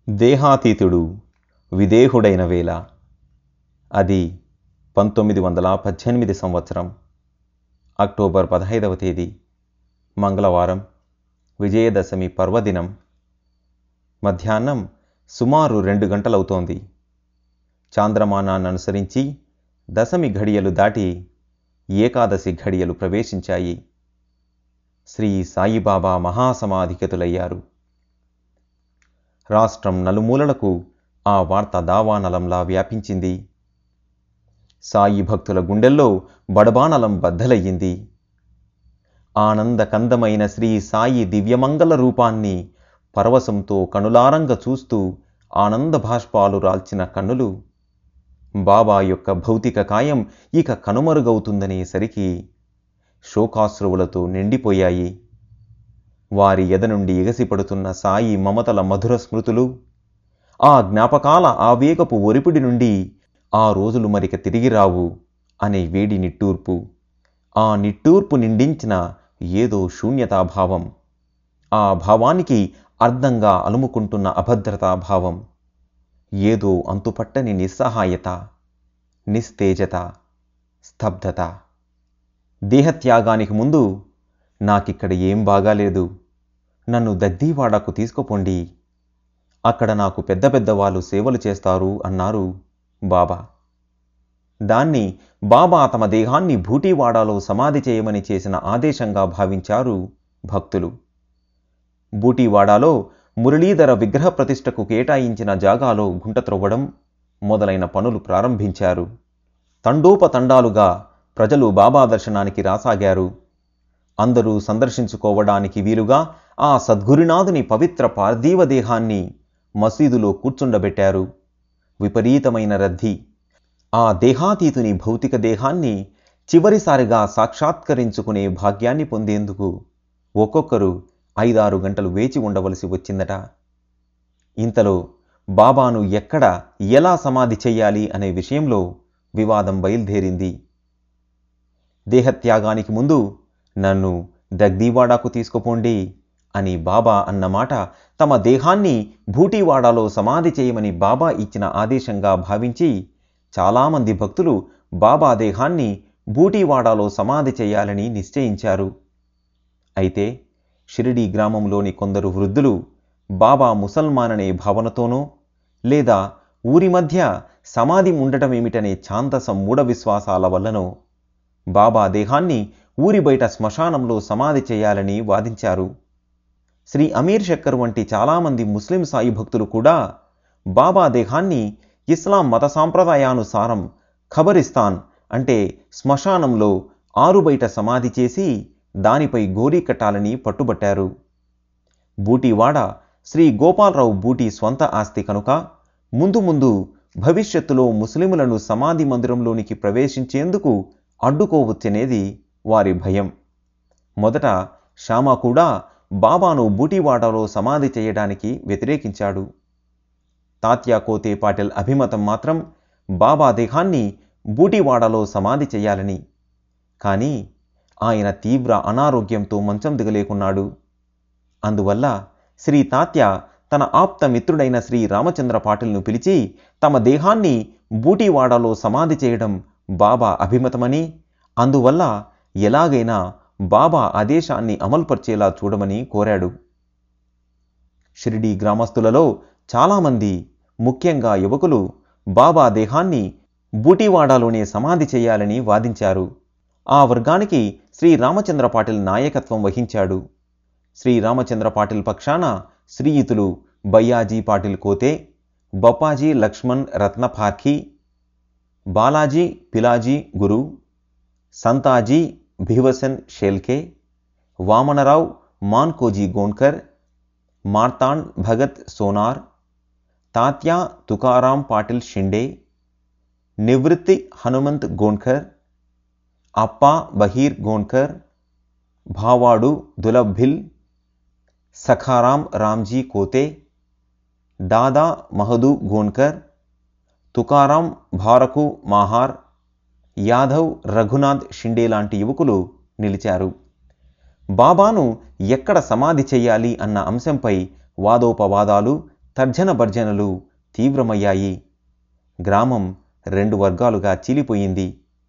దేహాతీతుడు విదేహుడైన వేళ అది పంతొమ్మిది వందల పద్దెనిమిది సంవత్సరం అక్టోబర్ పదహైదవ తేదీ మంగళవారం విజయదశమి పర్వదినం మధ్యాహ్నం సుమారు రెండు గంటలవుతోంది చాంద్రమానాన్ని అనుసరించి దశమి ఘడియలు దాటి ఏకాదశి ఘడియలు ప్రవేశించాయి శ్రీ సాయిబాబా మహాసమాధిగతులయ్యారు రాష్ట్రం నలుమూలలకు ఆ వార్త దావానలంలా వ్యాపించింది సాయి భక్తుల గుండెల్లో బడబానలం బద్దలయ్యింది ఆనందకందమైన శ్రీ సాయి దివ్యమంగళ రూపాన్ని పరవశంతో కనులారంగ చూస్తూ ఆనంద భాష్పాలు రాల్చిన కన్నులు బాబా యొక్క భౌతిక కాయం ఇక కనుమరుగవుతుందనేసరికి శోకాశ్రువులతో నిండిపోయాయి వారి ఎద నుండి ఎగసిపడుతున్న సాయి మమతల మధుర స్మృతులు ఆ జ్ఞాపకాల ఆవేగపు ఒరిపిడి నుండి ఆ రోజులు మరిక తిరిగి రావు అనే వేడి నిట్టూర్పు ఆ నిట్టూర్పు నిండించిన ఏదో శూన్యతాభావం ఆ భావానికి అర్థంగా అలుముకుంటున్న అభద్రతాభావం ఏదో అంతుపట్టని నిస్సహాయత నిస్తేజత స్తబ్దత దేహత్యాగానికి ముందు నాకిక్కడ ఏం బాగాలేదు నన్ను దద్దీవాడకు తీసుకుపోండి అక్కడ నాకు పెద్ద పెద్ద వాళ్ళు సేవలు చేస్తారు అన్నారు బాబా దాన్ని బాబా తమ దేహాన్ని భూటీవాడాలో సమాధి చేయమని చేసిన ఆదేశంగా భావించారు భక్తులు బూటీవాడాలో మురళీధర విగ్రహ ప్రతిష్టకు కేటాయించిన జాగాలో గుంట త్రవ్వడం మొదలైన పనులు ప్రారంభించారు తండోపతండాలుగా ప్రజలు బాబా దర్శనానికి రాసాగారు అందరూ సందర్శించుకోవడానికి వీలుగా ఆ సద్గురునాథుని పవిత్ర పార్థివ దేహాన్ని మసీదులో కూర్చుండబెట్టారు విపరీతమైన రద్దీ ఆ దేహాతీతుని భౌతిక దేహాన్ని చివరిసారిగా సాక్షాత్కరించుకునే భాగ్యాన్ని పొందేందుకు ఒక్కొక్కరు ఐదారు గంటలు వేచి ఉండవలసి వచ్చిందట ఇంతలో బాబాను ఎక్కడ ఎలా సమాధి చెయ్యాలి అనే విషయంలో వివాదం బయలుదేరింది దేహత్యాగానికి ముందు నన్ను దగ్దీవాడాకు తీసుకుపోండి అని బాబా అన్నమాట తమ దేహాన్ని భూటీవాడాలో సమాధి చేయమని బాబా ఇచ్చిన ఆదేశంగా భావించి చాలామంది భక్తులు బాబా దేహాన్ని బూటీవాడాలో సమాధి చేయాలని నిశ్చయించారు అయితే షిరిడి గ్రామంలోని కొందరు వృద్ధులు బాబా ముసల్మాన్ అనే భావనతోనో లేదా ఊరి మధ్య సమాధి ఉండటమేమిటనే ఛాందస మూఢ విశ్వాసాల వల్లనో బాబా దేహాన్ని ఊరి బయట శ్మశానంలో సమాధి చేయాలని వాదించారు శ్రీ అమీర్ శక్కర్ వంటి చాలామంది ముస్లిం సాయి భక్తులు కూడా బాబా దేహాన్ని ఇస్లాం మత సాంప్రదాయానుసారం ఖబరిస్తాన్ అంటే శ్మశానంలో ఆరుబయట సమాధి చేసి దానిపై గోరీ కట్టాలని పట్టుబట్టారు బూటీవాడ శ్రీ గోపాలరావు బూటీ స్వంత ఆస్తి కనుక ముందు ముందు భవిష్యత్తులో ముస్లిములను సమాధి మందిరంలోనికి ప్రవేశించేందుకు అడ్డుకోవచ్చనేది వారి భయం మొదట శ్యామ కూడా బాబాను బూటీవాడలో సమాధి చేయడానికి వ్యతిరేకించాడు తాత్యా కోతే పాటిల్ అభిమతం మాత్రం బాబా దేహాన్ని బూటీవాడలో సమాధి చేయాలని కానీ ఆయన తీవ్ర అనారోగ్యంతో మంచం దిగలేకున్నాడు అందువల్ల శ్రీ తాత్య తన ఆప్త మిత్రుడైన శ్రీ రామచంద్ర పాటిల్ను పిలిచి తమ దేహాన్ని బూటీవాడలో సమాధి చేయడం బాబా అభిమతమని అందువల్ల ఎలాగైనా బాబా ఆదేశాన్ని అమలుపర్చేలా చూడమని కోరాడు షిరిడీ గ్రామస్తులలో చాలామంది ముఖ్యంగా యువకులు బాబా దేహాన్ని బూటీవాడాలోనే సమాధి చేయాలని వాదించారు ఆ వర్గానికి శ్రీ రామచంద్ర పాటిల్ నాయకత్వం వహించాడు శ్రీ రామచంద్ర పాటిల్ పక్షాన శ్రీయుతులు బయ్యాజీ పాటిల్ కోతే బొప్పాజీ లక్ష్మణ్ రత్నపార్ఖీ బాలాజీ పిలాజీ గురు సంతాజీ భివసన్ షేల్కే వామనరావు మాన్కోజీ గోన్కర్ మార్తాండ్ భగత్ సోనార్ తాత్యా తుకారాం పాటిల్ షిండే నివృత్తి హనుమంత్ గోన్కర్ అప్పా బహీర్ గోన్కర్ భావాడు దులభిల్ సఖారాం రామ్జీ కోతే దాదా మహదూ గోన్కర్ తుకారాం భారకు మాహార్ యాదవ్ రఘునాథ్ షిండే లాంటి యువకులు నిలిచారు బాబాను ఎక్కడ సమాధి చెయ్యాలి అన్న అంశంపై వాదోపవాదాలు తర్జన భర్జనలు తీవ్రమయ్యాయి గ్రామం రెండు వర్గాలుగా చీలిపోయింది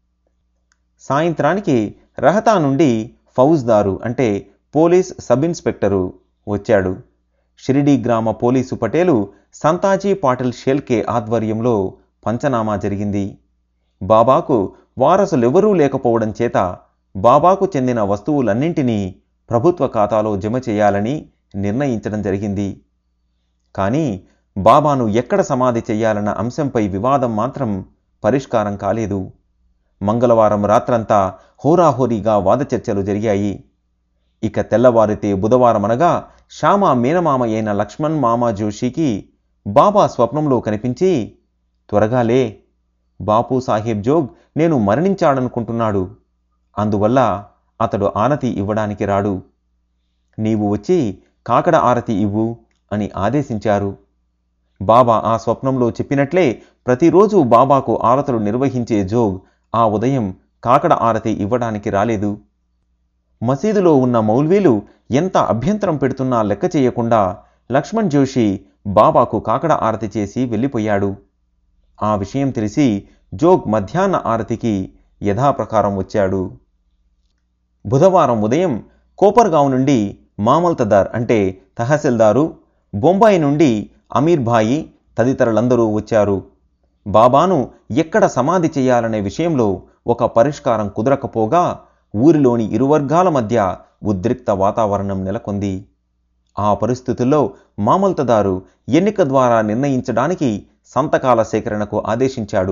సాయంత్రానికి రహతా నుండి ఫౌజ్దారు అంటే పోలీస్ సబ్ ఇన్స్పెక్టరు వచ్చాడు షిరిడి గ్రామ పోలీసు పటేలు సంతాజీ పాటిల్ షేల్కే ఆధ్వర్యంలో పంచనామా జరిగింది బాబాకు వారసులెవరూ లేకపోవడం చేత బాబాకు చెందిన వస్తువులన్నింటినీ ప్రభుత్వ ఖాతాలో జమ చేయాలని నిర్ణయించడం జరిగింది కానీ బాబాను ఎక్కడ సమాధి చేయాలన్న అంశంపై వివాదం మాత్రం పరిష్కారం కాలేదు మంగళవారం రాత్రంతా హోరాహోరీగా వాదచర్చలు జరిగాయి ఇక తెల్లవారితే బుధవారం అనగా శ్యామ మీనమామ అయిన లక్ష్మణ్ మామ జోషికి బాబా స్వప్నంలో కనిపించి త్వరగా లే బాపు సాహెబ్ జోగ్ నేను మరణించాడనుకుంటున్నాడు అందువల్ల అతడు ఆనతి ఇవ్వడానికి రాడు నీవు వచ్చి కాకడ ఆరతి ఇవ్వు అని ఆదేశించారు బాబా ఆ స్వప్నంలో చెప్పినట్లే ప్రతిరోజు బాబాకు ఆరతులు నిర్వహించే జోగ్ ఆ ఉదయం కాకడ ఆరతి ఇవ్వడానికి రాలేదు మసీదులో ఉన్న మౌల్వీలు ఎంత అభ్యంతరం పెడుతున్నా లెక్క చేయకుండా లక్ష్మణ్ జోషి బాబాకు కాకడ ఆరతి చేసి వెళ్ళిపోయాడు ఆ విషయం తెలిసి జోగ్ మధ్యాహ్న ఆరతికి యథాప్రకారం వచ్చాడు బుధవారం ఉదయం కోపర్గావ్ నుండి మామల్తదార్ అంటే తహసీల్దారు బొంబాయి నుండి అమీర్ భాయి తదితరులందరూ వచ్చారు బాబాను ఎక్కడ సమాధి చేయాలనే విషయంలో ఒక పరిష్కారం కుదరకపోగా ఊరిలోని ఇరు వర్గాల మధ్య ఉద్రిక్త వాతావరణం నెలకొంది ఆ పరిస్థితుల్లో మామల్తదారు ఎన్నిక ద్వారా నిర్ణయించడానికి సంతకాల సేకరణకు ఆదేశించాడు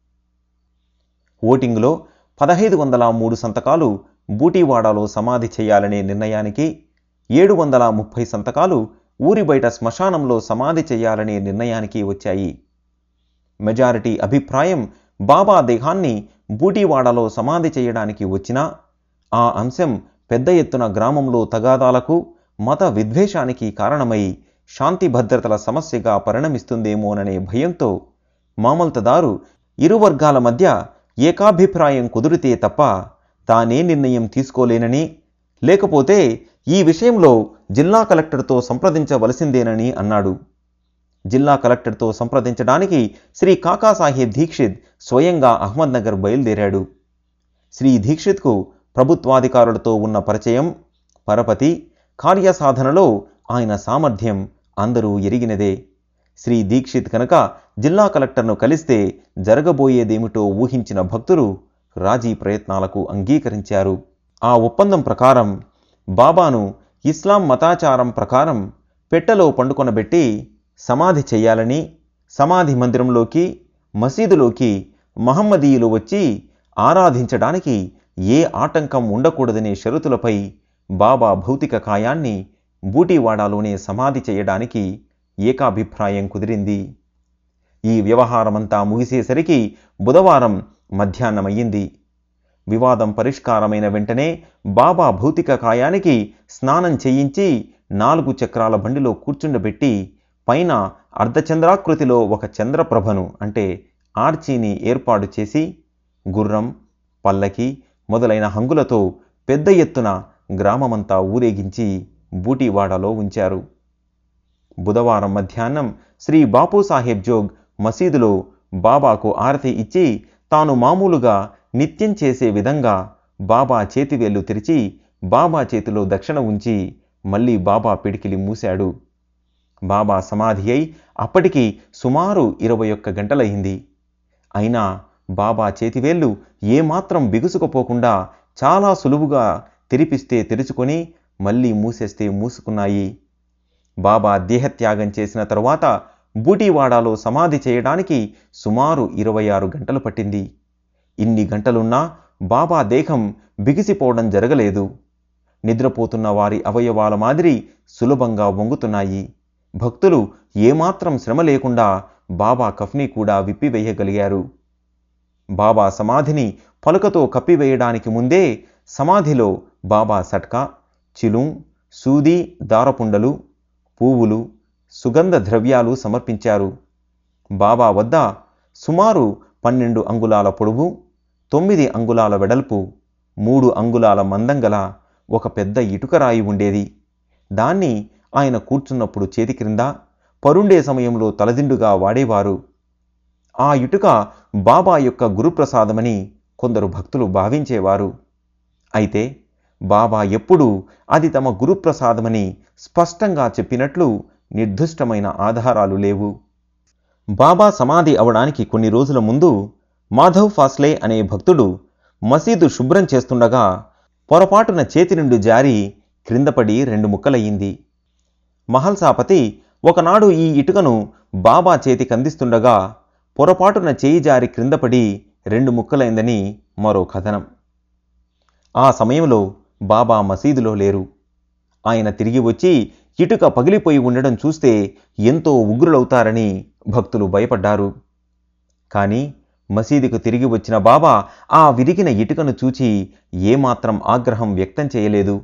ఓటింగ్లో పదహైదు వందల మూడు సంతకాలు బూటీవాడలో సమాధి చేయాలనే నిర్ణయానికి ఏడు వందల ముప్పై సంతకాలు ఊరి బయట శ్మశానంలో సమాధి చేయాలనే నిర్ణయానికి వచ్చాయి మెజారిటీ అభిప్రాయం బాబా దేహాన్ని బూటీవాడలో సమాధి చేయడానికి వచ్చినా ఆ అంశం పెద్ద ఎత్తున గ్రామంలో తగాదాలకు మత విద్వేషానికి కారణమై శాంతి భద్రతల సమస్యగా పరిణమిస్తుందేమోననే భయంతో మామల్తదారు ఇరు వర్గాల మధ్య ఏకాభిప్రాయం కుదిరితే తప్ప తానే నిర్ణయం తీసుకోలేనని లేకపోతే ఈ విషయంలో జిల్లా కలెక్టర్తో సంప్రదించవలసిందేనని అన్నాడు జిల్లా కలెక్టర్తో సంప్రదించడానికి శ్రీ కాకాసాహెబ్ దీక్షిత్ స్వయంగా అహ్మద్నగర్ బయలుదేరాడు శ్రీ దీక్షిత్కు ప్రభుత్వాధికారులతో ఉన్న పరిచయం పరపతి కార్యసాధనలో ఆయన సామర్థ్యం అందరూ ఎరిగినదే శ్రీ దీక్షిత్ కనుక జిల్లా కలెక్టర్ను కలిస్తే జరగబోయేదేమిటో ఊహించిన భక్తులు రాజీ ప్రయత్నాలకు అంగీకరించారు ఆ ఒప్పందం ప్రకారం బాబాను ఇస్లాం మతాచారం ప్రకారం పెట్టెలో పండుకొనబెట్టి సమాధి చెయ్యాలని సమాధి మందిరంలోకి మసీదులోకి మహమ్మదీయులు వచ్చి ఆరాధించడానికి ఏ ఆటంకం ఉండకూడదనే షరతులపై బాబా భౌతిక కాయాన్ని బూటీవాడాలోనే సమాధి చేయడానికి ఏకాభిప్రాయం కుదిరింది ఈ వ్యవహారమంతా ముగిసేసరికి బుధవారం మధ్యాహ్నమయ్యింది వివాదం పరిష్కారమైన వెంటనే బాబా భౌతిక కాయానికి స్నానం చేయించి నాలుగు చక్రాల బండిలో కూర్చుండబెట్టి పైన అర్ధచంద్రాకృతిలో ఒక చంద్రప్రభను అంటే ఆర్చీని ఏర్పాటు చేసి గుర్రం పల్లకి మొదలైన హంగులతో పెద్ద ఎత్తున గ్రామమంతా ఊరేగించి బూటీవాడలో ఉంచారు బుధవారం మధ్యాహ్నం శ్రీ బాపు సాహెబ్ జోగ్ మసీదులో బాబాకు ఆరతి ఇచ్చి తాను మామూలుగా నిత్యం చేసే విధంగా బాబా చేతివేళ్లు తెరిచి బాబా చేతిలో దక్షిణ ఉంచి మళ్ళీ బాబా పిడికిలి మూశాడు బాబా సమాధి అయి అప్పటికి సుమారు ఇరవై ఒక్క గంటలయింది అయినా బాబా చేతివేళ్లు ఏమాత్రం బిగుసుకుపోకుండా చాలా సులువుగా తెరిపిస్తే తెరుచుకొని మళ్ళీ మూసేస్తే మూసుకున్నాయి బాబా దేహత్యాగం చేసిన తరువాత బూటీవాడాలో సమాధి చేయడానికి సుమారు ఇరవై ఆరు గంటలు పట్టింది ఇన్ని గంటలున్నా బాబా దేహం బిగిసిపోవడం జరగలేదు నిద్రపోతున్న వారి అవయవాల మాదిరి సులభంగా వంగుతున్నాయి భక్తులు ఏమాత్రం శ్రమ లేకుండా బాబా కఫ్ని కూడా విప్పివేయగలిగారు బాబా సమాధిని పలుకతో కప్పివేయడానికి ముందే సమాధిలో బాబా సట్కా చిలుం సూది దారపుండలు పువ్వులు సుగంధ ద్రవ్యాలు సమర్పించారు బాబా వద్ద సుమారు పన్నెండు అంగుళాల పొడవు తొమ్మిది అంగుళాల వెడల్పు మూడు అంగుళాల మందం గల ఒక పెద్ద ఇటుకరాయి ఉండేది దాన్ని ఆయన కూర్చున్నప్పుడు చేతి క్రింద పరుండే సమయంలో తలదిండుగా వాడేవారు ఆ ఇటుక బాబా యొక్క గురుప్రసాదమని కొందరు భక్తులు భావించేవారు అయితే బాబా ఎప్పుడూ అది తమ గురుప్రసాదమని స్పష్టంగా చెప్పినట్లు నిర్దిష్టమైన ఆధారాలు లేవు బాబా సమాధి అవడానికి కొన్ని రోజుల ముందు మాధవ్ ఫాస్లే అనే భక్తుడు మసీదు శుభ్రం చేస్తుండగా పొరపాటున చేతి నుండి జారి క్రిందపడి రెండు ముక్కలయ్యింది మహల్సాపతి ఒకనాడు ఈ ఇటుకను బాబా చేతికి అందిస్తుండగా పొరపాటున చేయి జారి క్రిందపడి రెండు ముక్కలైందని మరో కథనం ఆ సమయంలో బాబా మసీదులో లేరు ఆయన తిరిగి వచ్చి ఇటుక పగిలిపోయి ఉండడం చూస్తే ఎంతో ఉగ్రులవుతారని భక్తులు భయపడ్డారు కానీ మసీదుకు తిరిగి వచ్చిన బాబా ఆ విరిగిన ఇటుకను చూచి ఏమాత్రం ఆగ్రహం వ్యక్తం చేయలేదు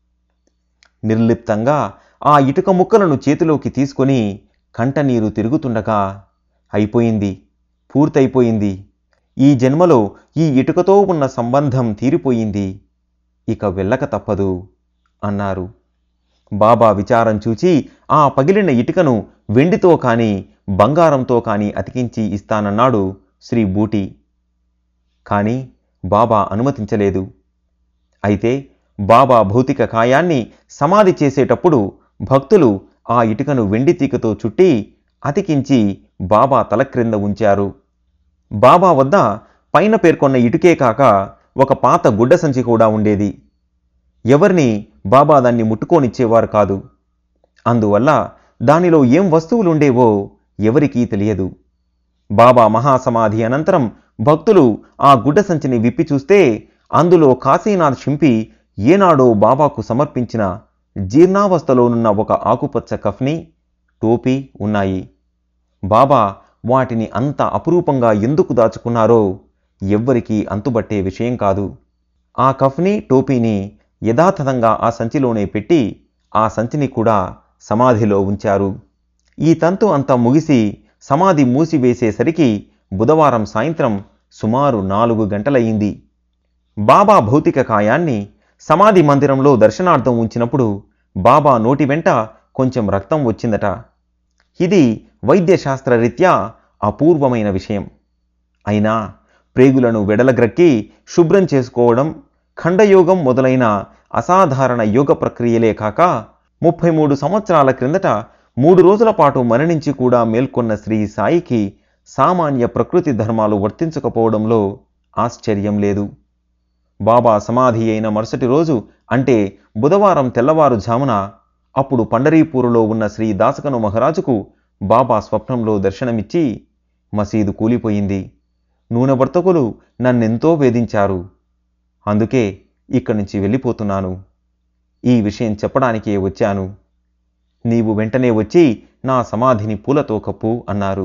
నిర్లిప్తంగా ఆ ఇటుక ముక్కలను చేతిలోకి తీసుకొని కంటనీరు తిరుగుతుండగా అయిపోయింది పూర్తయిపోయింది ఈ జన్మలో ఈ ఇటుకతో ఉన్న సంబంధం తీరిపోయింది ఇక వెళ్ళక తప్పదు అన్నారు బాబా విచారం చూచి ఆ పగిలిన ఇటుకను వెండితో కాని బంగారంతో కాని అతికించి ఇస్తానన్నాడు శ్రీ బూటి కానీ బాబా అనుమతించలేదు అయితే బాబా భౌతిక కాయాన్ని సమాధి చేసేటప్పుడు భక్తులు ఆ ఇటుకను వెండి తీగతో చుట్టి అతికించి బాబా తల క్రింద ఉంచారు బాబా వద్ద పైన పేర్కొన్న ఇటుకే కాక ఒక పాత గుడ్డ సంచి కూడా ఉండేది ఎవరిని బాబా దాన్ని ముట్టుకోనిచ్చేవారు కాదు అందువల్ల దానిలో ఏం వస్తువులుండేవో ఎవరికీ తెలియదు బాబా మహాసమాధి అనంతరం భక్తులు ఆ గుడ్డ సంచిని విప్పి చూస్తే అందులో కాశీనాథ్ షింపి ఏనాడో బాబాకు సమర్పించిన జీర్ణావస్థలోనున్న ఒక ఆకుపచ్చ కఫ్ని టోపీ ఉన్నాయి బాబా వాటిని అంత అపురూపంగా ఎందుకు దాచుకున్నారో ఎవ్వరికీ అంతుబట్టే విషయం కాదు ఆ కఫ్ని టోపీని యథాతథంగా ఆ సంచిలోనే పెట్టి ఆ సంచిని కూడా సమాధిలో ఉంచారు ఈ తంతు అంతా ముగిసి సమాధి మూసివేసేసరికి బుధవారం సాయంత్రం సుమారు నాలుగు గంటలయ్యింది బాబా భౌతిక కాయాన్ని సమాధి మందిరంలో దర్శనార్థం ఉంచినప్పుడు బాబా నోటి వెంట కొంచెం రక్తం వచ్చిందట ఇది వైద్యశాస్త్ర రీత్యా అపూర్వమైన విషయం అయినా ప్రేగులను వెడలగ్రక్కి శుభ్రం చేసుకోవడం ఖండయోగం మొదలైన అసాధారణ యోగ ప్రక్రియలే కాక ముప్పై మూడు సంవత్సరాల క్రిందట మూడు రోజుల పాటు మరణించి కూడా మేల్కొన్న శ్రీ సాయికి సామాన్య ప్రకృతి ధర్మాలు వర్తించకపోవడంలో ఆశ్చర్యం లేదు బాబా సమాధి అయిన మరుసటి రోజు అంటే బుధవారం తెల్లవారుజామున అప్పుడు పండరీపూరులో ఉన్న శ్రీ దాసకను మహారాజుకు బాబా స్వప్నంలో దర్శనమిచ్చి మసీదు కూలిపోయింది నూనె వర్తకులు నన్నెంతో వేధించారు అందుకే ఇక్కడి నుంచి వెళ్ళిపోతున్నాను ఈ విషయం చెప్పడానికే వచ్చాను నీవు వెంటనే వచ్చి నా సమాధిని పూలతో కప్పు అన్నారు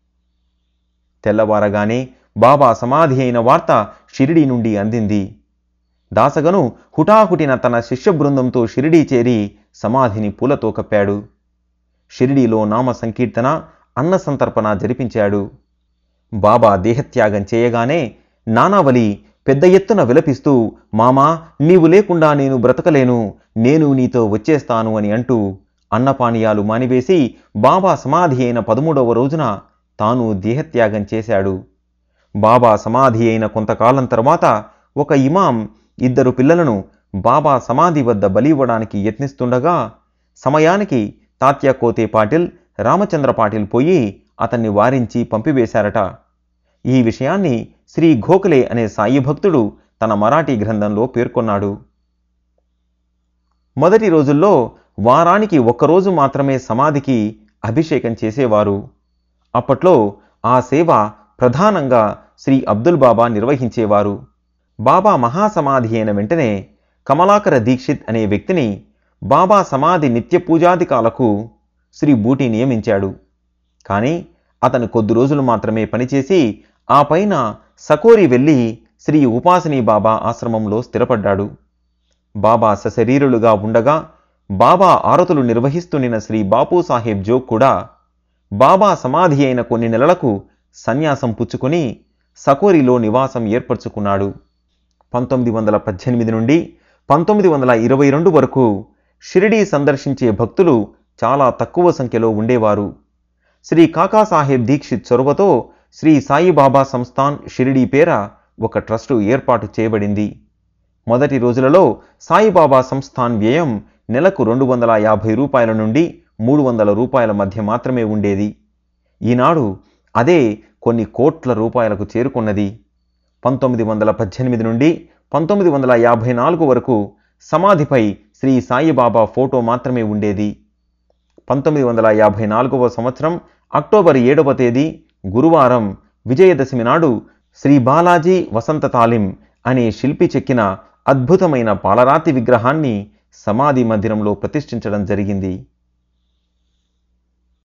తెల్లవారగానే బాబా సమాధి అయిన వార్త షిరిడి నుండి అందింది దాసగను హుటాహుటిన తన శిష్య బృందంతో షిరిడీ చేరి సమాధిని పూలతో కప్పాడు షిరిడీలో నామ సంకీర్తన అన్న సంతర్పణ జరిపించాడు బాబా దేహత్యాగం చేయగానే నానావలి పెద్ద ఎత్తున విలపిస్తూ మామా నీవు లేకుండా నేను బ్రతకలేను నేను నీతో వచ్చేస్తాను అని అంటూ అన్నపానీయాలు మానివేసి బాబా సమాధి అయిన పదమూడవ రోజున తాను దేహత్యాగం చేశాడు బాబా సమాధి అయిన కొంతకాలం తర్వాత ఒక ఇమాం ఇద్దరు పిల్లలను బాబా సమాధి వద్ద బలివ్వడానికి యత్నిస్తుండగా సమయానికి తాత్యా కోతే పాటిల్ రామచంద్ర పాటిల్ పోయి అతన్ని వారించి పంపివేశారట ఈ విషయాన్ని శ్రీ గోఖలే అనే సాయి భక్తుడు తన మరాఠీ గ్రంథంలో పేర్కొన్నాడు మొదటి రోజుల్లో వారానికి ఒక్కరోజు మాత్రమే సమాధికి అభిషేకం చేసేవారు అప్పట్లో ఆ సేవ ప్రధానంగా శ్రీ అబ్దుల్ బాబా నిర్వహించేవారు బాబా మహాసమాధి అయిన వెంటనే కమలాకర దీక్షిత్ అనే వ్యక్తిని బాబా సమాధి నిత్య పూజాధికాలకు శ్రీ బూటి నియమించాడు కానీ అతను కొద్ది రోజులు మాత్రమే పనిచేసి ఆ పైన సకోరి వెళ్ళి శ్రీ ఉపాసిని బాబా ఆశ్రమంలో స్థిరపడ్డాడు బాబా సశరీరులుగా ఉండగా బాబా ఆరతులు నిర్వహిస్తున్న శ్రీ బాపు సాహెబ్ జోగ్ కూడా బాబా సమాధి అయిన కొన్ని నెలలకు సన్యాసం పుచ్చుకొని సకోరిలో నివాసం ఏర్పరచుకున్నాడు పంతొమ్మిది వందల పద్దెనిమిది నుండి పంతొమ్మిది వందల ఇరవై రెండు వరకు షిరిడీ సందర్శించే భక్తులు చాలా తక్కువ సంఖ్యలో ఉండేవారు శ్రీ కాకాసాహెబ్ దీక్షిత్ చొరవతో శ్రీ సాయిబాబా సంస్థాన్ షిరిడీ పేర ఒక ట్రస్టు ఏర్పాటు చేయబడింది మొదటి రోజులలో సాయిబాబా సంస్థాన్ వ్యయం నెలకు రెండు వందల యాభై రూపాయల నుండి మూడు వందల రూపాయల మధ్య మాత్రమే ఉండేది ఈనాడు అదే కొన్ని కోట్ల రూపాయలకు చేరుకున్నది పంతొమ్మిది వందల పద్దెనిమిది నుండి పంతొమ్మిది వందల యాభై నాలుగు వరకు సమాధిపై శ్రీ సాయిబాబా ఫోటో మాత్రమే ఉండేది పంతొమ్మిది వందల యాభై నాలుగవ సంవత్సరం అక్టోబర్ ఏడవ తేదీ గురువారం విజయదశమి నాడు శ్రీ బాలాజీ వసంత తాలిం అనే శిల్పి చెక్కిన అద్భుతమైన పాలరాతి విగ్రహాన్ని సమాధి మందిరంలో ప్రతిష్ఠించడం జరిగింది